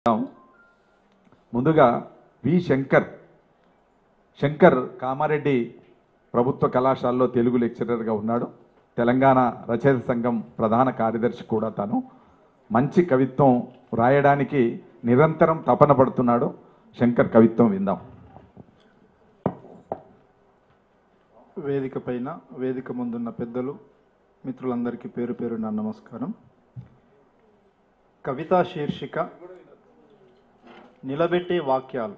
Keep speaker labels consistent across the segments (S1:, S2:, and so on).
S1: ముందుగా వి శంకర్ శంకర్ కామారెడ్డి ప్రభుత్వ కళాశాలలో తెలుగు లెక్చరర్గా ఉన్నాడు తెలంగాణ రచయిత సంఘం ప్రధాన కార్యదర్శి కూడా తను మంచి కవిత్వం రాయడానికి నిరంతరం తపన పడుతున్నాడు శంకర్ కవిత్వం విందాం
S2: వేదిక పైన వేదిక ముందున్న పెద్దలు మిత్రులందరికీ పేరు పేరు నా నమస్కారం కవితా శీర్షిక నిలబెట్టే వాక్యాలు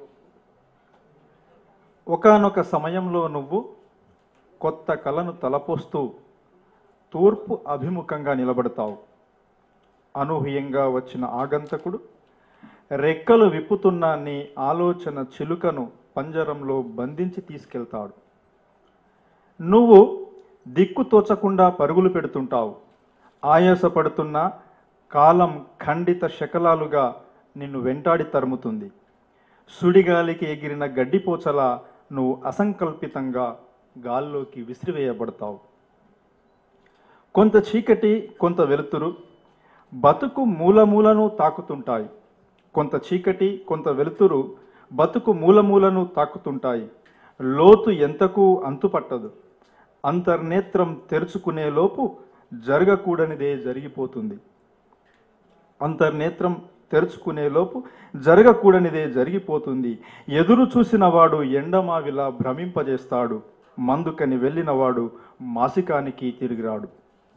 S2: ఒకానొక సమయంలో నువ్వు కొత్త కళను తలపోస్తూ తూర్పు అభిముఖంగా నిలబడతావు అనూహ్యంగా వచ్చిన ఆగంతకుడు రెక్కలు విప్పుతున్న నీ ఆలోచన చిలుకను పంజరంలో బంధించి తీసుకెళ్తాడు నువ్వు దిక్కు తోచకుండా పరుగులు పెడుతుంటావు ఆయాసపడుతున్న కాలం ఖండిత శకలాలుగా నిన్ను వెంటాడి తరుముతుంది సుడిగాలికి ఎగిరిన గడ్డిపోచలా నువ్వు అసంకల్పితంగా గాల్లోకి విసిరివేయబడతావు కొంత చీకటి కొంత వెలుతురు బతుకు మూలమూలను తాకుతుంటాయి కొంత చీకటి కొంత వెలుతురు బతుకు మూలమూలను తాకుతుంటాయి లోతు ఎంతకు అంతుపట్టదు అంతర్నేత్రం తెరుచుకునే లోపు జరగకూడనిదే జరిగిపోతుంది అంతర్నేత్రం తెరుచుకునే లోపు జరగకూడనిదే జరిగిపోతుంది ఎదురు చూసిన వాడు ఎండమావిలా భ్రమింపజేస్తాడు మందుకని వెళ్ళినవాడు మాసికానికి తిరిగిరాడు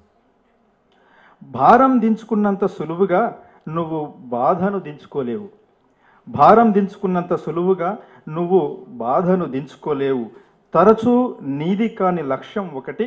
S2: భారం దించుకున్నంత సులువుగా నువ్వు బాధను దించుకోలేవు భారం దించుకున్నంత సులువుగా నువ్వు బాధను దించుకోలేవు తరచూ నీది కాని లక్ష్యం ఒకటి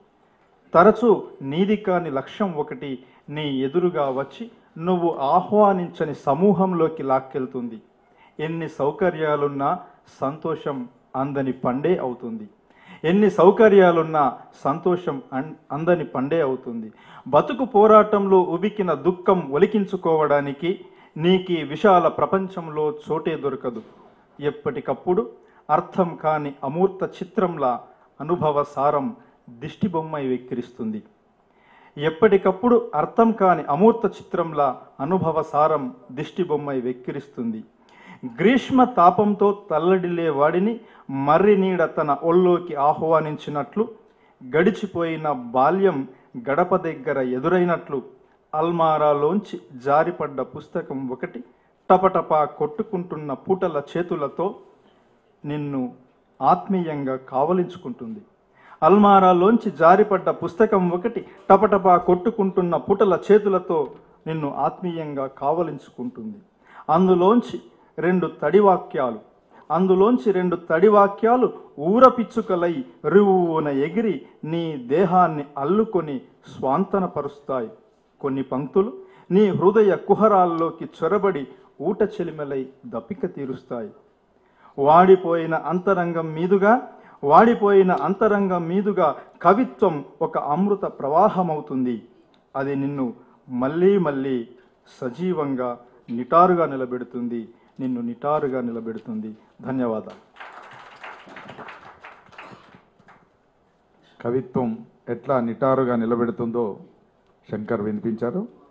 S2: తరచూ నీది కాని లక్ష్యం ఒకటి నీ ఎదురుగా వచ్చి నువ్వు ఆహ్వానించని సమూహంలోకి లాక్కెళ్తుంది ఎన్ని సౌకర్యాలున్నా సంతోషం అందని పండే అవుతుంది ఎన్ని సౌకర్యాలున్నా సంతోషం అన్- అందని పండే అవుతుంది బతుకు పోరాటంలో ఉబికిన దుఃఖం ఒలికించుకోవడానికి నీకి విశాల ప్రపంచంలో చోటే దొరకదు ఎప్పటికప్పుడు అర్థం కాని అమూర్త చిత్రంలా అనుభవ సారం దిష్టి బొమ్మై వెక్కిరిస్తుంది ఎప్పటికప్పుడు అర్థం కాని అమూర్త చిత్రంలా అనుభవ సారం దిష్టి బొమ్మై వెక్కిరిస్తుంది గ్రీష్మ తాపంతో తల్లడిల్లే వాడిని మర్రి నీడ తన ఒళ్ళోకి ఆహ్వానించినట్లు గడిచిపోయిన బాల్యం గడప దగ్గర ఎదురైనట్లు అల్మారాలోంచి జారిపడ్డ పుస్తకం ఒకటి టపటపా కొట్టుకుంటున్న పూటల చేతులతో నిన్ను ఆత్మీయంగా కావలించుకుంటుంది అల్మారాలోంచి జారిపడ్డ పుస్తకం ఒకటి టపటపా కొట్టుకుంటున్న పుటల చేతులతో నిన్ను ఆత్మీయంగా కావలించుకుంటుంది అందులోంచి రెండు తడివాక్యాలు అందులోంచి రెండు తడివాక్యాలు ఊరపిచ్చుకలై రువున ఎగిరి నీ దేహాన్ని అల్లుకొని స్వాంతనపరుస్తాయి కొన్ని పంక్తులు నీ హృదయ కుహరాల్లోకి చొరబడి ఊట చెలిమెలై దప్పిక తీరుస్తాయి వాడిపోయిన అంతరంగం మీదుగా వాడిపోయిన అంతరంగం మీదుగా కవిత్వం ఒక అమృత ప్రవాహమవుతుంది అది నిన్ను మళ్ళీ మళ్ళీ సజీవంగా నిటారుగా నిలబెడుతుంది నిన్ను నిటారుగా నిలబెడుతుంది ధన్యవాదాలు
S1: కవిత్వం ఎట్లా నిటారుగా నిలబెడుతుందో శంకర్ వినిపించారు